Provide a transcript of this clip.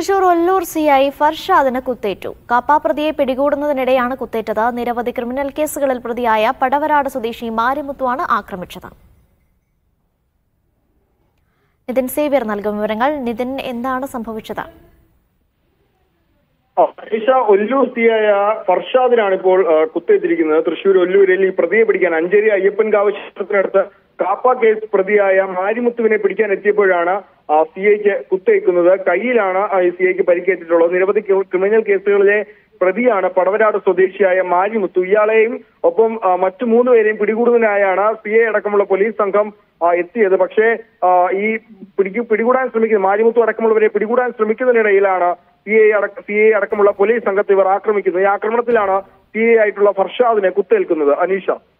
Thrissur Ollur CI ഫർഷാദിന് കുത്തേറ്റു കാപ്പാപ്രതിയെ പിടികൂടുന്നതിനിടെയാണ് കുത്തേറ്റത് നിരവധി ക്രിമിനൽ കേസുകളിൽ പ്രതിയായ പടവരാട് സ്വദേശി മാരിമുത്തുവാണ് ആക്രമിച്ചത് നിതിൻ സേവ്യർ നൽകും വിവരങ്ങൾ നിതിൻ എന്താണ് സംഭവിച്ചത് ആ, ഈശ ഒല്ലൂർ സിയായ ഫർഷാദിനാണ് ഇപ്പോൾ ആ, കുത്തേറ്റിരിക്കുന്നത് തൃശൂർ ഒല്ലൂരിൽ ഈ പ്രതിയെ പിടിക്കാൻ അഞ്ചേരി അയ്യപ്പൻകാവ് ക്ഷേത്രത്തിനടുത്ത് കാപ്പ കേസ് പ്രതിയായ മാരിമുത്തുവിനെ പിടിക്കാൻ എത്തിയപ്പോഴാണ് സി ഐക്ക് കുത്തേക്കുന്നത് കയ്യിലാണ് സി ഐക്ക് പരിക്കേറ്റിട്ടുള്ളത് നിരവധി ക്രി- ക്രിമിനൽ കേസുകളിലെ പ്രതിയാണ് പടവരാട് സ്വദേശിയായ മാരിമുത്തു ഇയാളെയും ഒപ്പം ആ, മറ്റു മൂന്ന് പേരെയും പിടികൂടുന്നതിനായാണ് സി ഐ അടക്കമുള്ള പോലീസ് സംഘം ആ, എത്തിയത് പക്ഷേ ആ, ഈ പിടിക്കു പിടികൂടാൻ ശ്രമിക്കുന്ന മാരിമുത്തു അടക്കമുള്ളവരെ പിടികൂടാൻ ശ്രമിക്കുന്നതിനിടയിലാണ് സി ഐ അടക്ക സി ഐ അടക്കമുള്ള പോലീസ് സംഘത്തെ ഇവർ ആക്രമിക്കുന്നത് ഈ ആക്രമണത്തിലാണ് സി ഐ ആയിട്ടുള്ള ഫർഷാദിനെ കുത്തേൽക്കുന്നത് അനീഷ